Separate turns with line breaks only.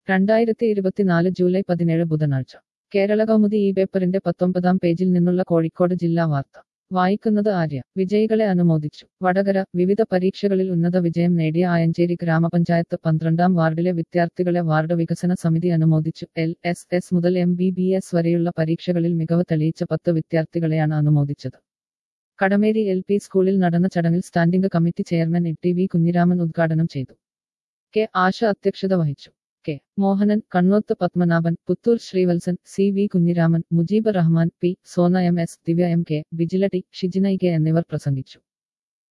രണ്ടായിരത്തി ഇരുപത്തിനാല് ജൂലൈ പതിനേഴ് ബുധനാഴ്ച കേരള കൗമുദി ഈ പേപ്പറിന്റെ പത്തൊമ്പതാം പേജിൽ നിന്നുള്ള കോഴിക്കോട് ജില്ലാ വാർത്ത വായിക്കുന്നത് ആര്യ വിജയികളെ അനുമോദിച്ചു വടകര വിവിധ പരീക്ഷകളിൽ ഉന്നത വിജയം നേടിയ ആയഞ്ചേരി ഗ്രാമപഞ്ചായത്ത് പന്ത്രണ്ടാം വാർഡിലെ വിദ്യാർത്ഥികളെ വാർഡ് വികസന സമിതി അനുമോദിച്ചു എൽ എസ് എസ് മുതൽ എം ബി ബി എസ് വരെയുള്ള പരീക്ഷകളിൽ മികവ് തെളിയിച്ച പത്ത് വിദ്യാർത്ഥികളെയാണ് അനുമോദിച്ചത് കടമേരി എൽ പി സ്കൂളിൽ നടന്ന ചടങ്ങിൽ standing committee chairman A T V Kunhiraman ഉദ്ഘാടനം ചെയ്തു കെ ആശ അധ്യക്ഷത വഹിച്ചു K Mohanan Kannoth Padmanabhan Puthur Sreevalsan C V Kunhiraman Mujeeb Rahman P Sona M S Divya M K Bijila T Shijina K എന്നിവർ പ്രസംഗിച്ചു